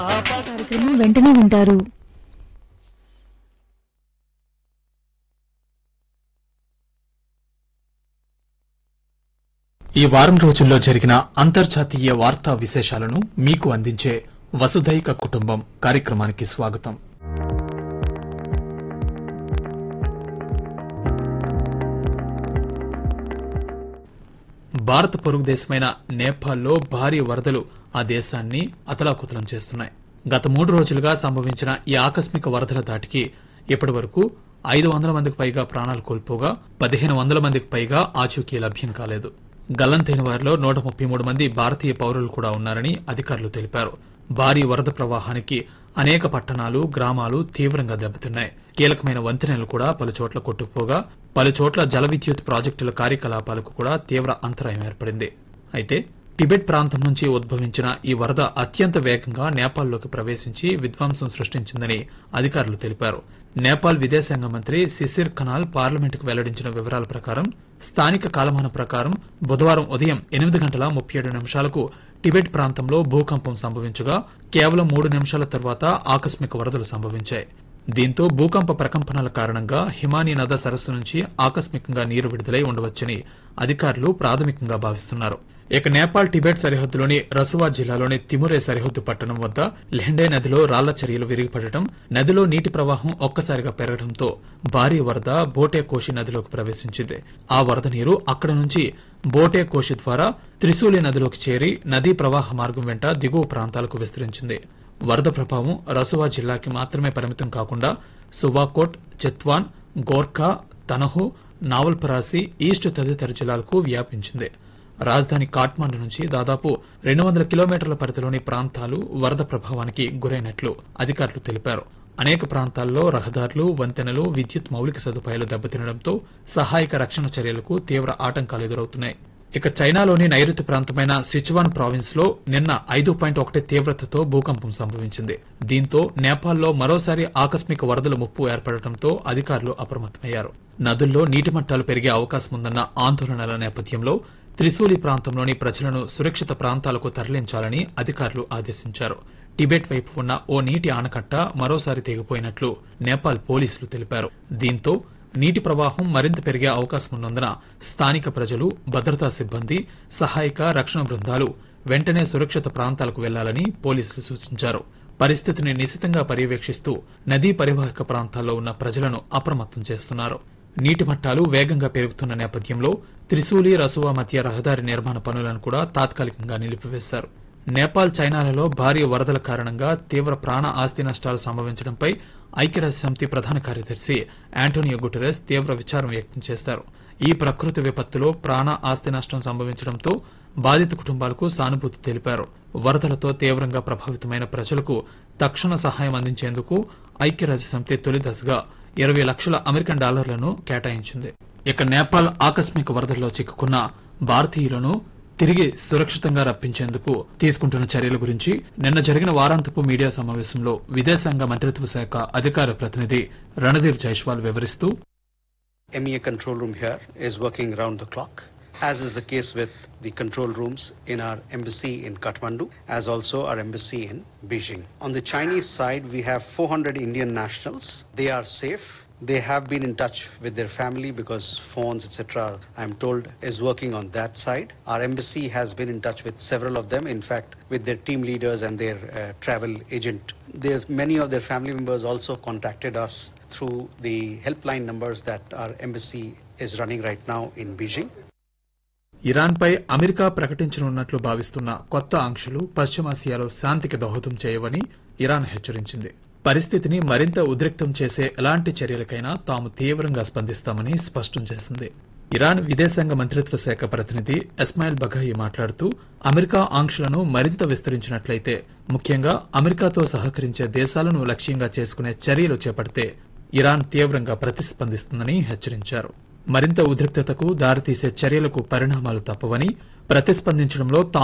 కార్యక్రమం వెంటనే వింటారు ఈ వారం రోజుల్లో జరిగిన అంతర్జాతీయ వార్తా విశేషాలను మీకు అందించే వసుధైక కుటుంబం కార్యక్రమానికి స్వాగతం భారత పొరుగు దేశమైన నేపాల్లో భారీ వరదలు ఆ దేశాన్ని అతలాకుతలం చేస్తున్నాయి గత మూడు రోజులుగా సంభవించిన ఈ ఆకస్మిక వరదల దాటికి ఇప్పటి వరకు ఐదు వందల మందికి పైగా ప్రాణాలు కోల్పోగా పదిహేను వందల మందికి పైగా ఆచూకీ లభ్యం కాలేదు గల్లంతైన వారిలో నూట ముప్పై మూడు మంది భారతీయ పౌరులు కూడా ఉన్నారని అధికారులు తెలిపారు భారీ వరద ప్రవాహానికి అనేక పట్టణాలు గ్రామాలు తీవ్రంగా దెబ్బతిన్నాయి కీలకమైన వంతెనలు కూడా పలుచోట్ల కొట్టుకుపోగా పలుచోట్ల జల విద్యుత్ ప్రాజెక్టుల కార్యకలాపాలకు కూడా తీవ్ర అంతరాయం ఏర్పడింది అయితే టిబెట్ ప్రాంతం నుంచి ఉద్భవించిన ఈ వరద అత్యంత వేగంగా నేపాల్లోకి ప్రవేశించి విధ్వంసం సృష్టించిందని అధికారులు తెలిపారు నేపాల్ విదేశాంగ మంత్రి సిసిర్ ఖనాల్ పార్లమెంటుకు వెల్లడించిన వివరాల ప్రకారం స్థానిక కాలమాన ప్రకారం బుధవారం ఉదయం ఎనిమిది గంటల ముప్పై ఏడు నిమిషాలకు టిబెట్ ప్రాంతంలో భూకంపం సంభవించగా కేవలం మూడు నిమిషాల తర్వాత ఆకస్మిక వరదలు సంభవించాయి దీంతో భూకంప ప్రకంపనల కారణంగా హిమానీ నద సరస్సు నుంచి ఆకస్మికంగా నీరు విడుదలై ఉండవచ్చని అధికారులు ప్రాథమికంగా భావిస్తున్నారు ఇక నేపాల్ టిబెట్ సరిహద్దులోని రసువా జిల్లాలోని తిమురే సరిహద్దు పట్టణం వద్ద లెహెండే నదిలో రాళ్ల చర్యలు విరిగిపడటం నదిలో నీటి ప్రవాహం ఒక్కసారిగా పెరగడంతో భారీ వరద బోటే కోషి నదిలోకి ప్రవేశించింది ఆ వరద నీరు అక్కడ నుంచి బోటే కోషి ద్వారా త్రిశూలి నదిలోకి చేరి నదీ ప్రవాహ మార్గం వెంట దిగువ ప్రాంతాలకు విస్తరించింది వరద ప్రభావం రసువా జిల్లాకి మాత్రమే పరిమితం కాకుండా సువాకోట్ చెత్వాన్ గోర్ఖా తనహు నావల్పరాసి ఈస్ట్ తదితర జిల్లాలకు వ్యాపించింది రాజధాని కాట్మాండు నుంచి దాదాపు రెండు వందల కిలోమీటర్ల పరిధిలోని ప్రాంతాలు వరద ప్రభావానికి గురైనట్లు అధికారులు తెలిపారు అనేక ప్రాంతాల్లో రహదారులు వంతెనలు విద్యుత్ మౌలిక సదుపాయాలు దెబ్బతినడంతో సహాయక రక్షణ చర్యలకు తీవ్ర ఆటంకాలు ఎదురవుతున్నాయి ఇక చైనాలోని నైరుతి ప్రాంతమైన సిచువాన్ ప్రావిన్స్ లో నిన్న ఐదు పాయింట్ ఒకటి తీవ్రతతో భూకంపం సంభవించింది దీంతో నేపాల్లో మరోసారి ఆకస్మిక వరదల ముప్పు ఏర్పడటంతో అధికారులు అప్రమత్తమయ్యారు నదుల్లో నీటి మట్టాలు పెరిగే అవకాశం ఉందన్న ఆందోళనల నేపథ్యంలో త్రిశూలి ప్రాంతంలోని ప్రజలను సురక్షిత ప్రాంతాలకు తరలించాలని అధికారులు ఆదేశించారు టిబెట్ వైపు ఉన్న ఓ నీటి ఆనకట్ట మరోసారి తెగిపోయినట్లు నేపాల్ పోలీసులు తెలిపారు దీంతో నీటి ప్రవాహం మరింత పెరిగే అవకాశం ఉన్నందున స్థానిక ప్రజలు భద్రతా సిబ్బంది సహాయక రక్షణ బృందాలు వెంటనే సురక్షిత ప్రాంతాలకు వెళ్లాలని పోలీసులు సూచించారు పరిస్థితిని నిశితంగా పర్యవేక్షిస్తూ నదీ పరివాహక ప్రాంతాల్లో ఉన్న ప్రజలను అప్రమత్తం చేస్తున్నారు నీటి మట్టాలు వేగంగా పెరుగుతున్న నేపథ్యంలో త్రిశూలి రసువా మధ్య రహదారి నిర్మాణ పనులను కూడా తాత్కాలికంగా నిలిపివేశారు నేపాల్ చైనాలలో భారీ వరదల కారణంగా తీవ్ర ప్రాణ ఆస్తి నష్టాలు సంభవించడంపై ఐక్యరాజ్య సమితి ప్రధాన కార్యదర్శి యాంటోనియో గుటెరస్ తీవ్ర విచారం వ్యక్తం చేశారు ఈ ప్రకృతి విపత్తులో ప్రాణ ఆస్తి నష్టం సంభవించడంతో బాధిత కుటుంబాలకు సానుభూతి తెలిపారు వరదలతో తీవ్రంగా ప్రభావితమైన ప్రజలకు తక్షణ సహాయం అందించేందుకు ఐక్యరాజ్య సమితి తొలి దశగా ఇరవై లక్షల అమెరికన్ డాలర్లను కేటాయించింది ఇక నేపాల్ ఆకస్మిక వరదల్లో చిక్కుకున్న భారతీయులను తిరిగి సురక్షితంగా రప్పించేందుకు తీసుకుంటున్న చర్యల గురించి నిన్న జరిగిన వారాంతపు మీడియా సమావేశంలో విదేశాంగ మంత్రిత్వ శాఖ అధికార ప్రతినిధి రణధీర్ జైస్వాల్ వివరిస్తూ MEA control room here is working round the clock, as is the case with the control rooms in our embassy in Kathmandu, as also our embassy in Beijing. On the Chinese side, we have 400 Indian nationals. They are safe. They have been in touch with their family because phones, etc., I'm told, is working on that side. Our embassy has been in touch with several of them, in fact, with their team leaders and their uh, travel agent. Their, many of their family members also contacted us through the helpline numbers that our embassy is running right now in Beijing. ఇరాన్పై America ప్రకటించనున్నట్లు భావిస్తున్న కొత్త ఆంక్షలు పశ్చిమాసియాలో శాంతికి దోహదం చేయవని Iran హెచ్చరించింది పరిస్థితిని మరింత ఉద్రిక్తం చేసే ఎలాంటి చర్యలకైనా తాము తీవ్రంగా స్పందిస్తామని స్పష్టం చేసింది ఇరాన్ విదేశాంగ మంత్రిత్వ శాఖ ప్రతినిధి ఎస్మాయిల్ బఘాయి మాట్లాడుతూ అమెరికా ఆంక్షలను మరింత విస్తరించినట్లయితే ముఖ్యంగా అమెరికాతో సహకరించే దేశాలను లక్ష్యంగా చేసుకునే చర్యలు చేపడితే ఇరాన్ తీవ్రంగా ప్రతిస్పందిస్తుందని హెచ్చరించారు మరింత ఉద్రిక్తతకు దారితీసే చర్యలకు పరిణామాలు తప్పవని ప్రతిస్పందించడంలో తాము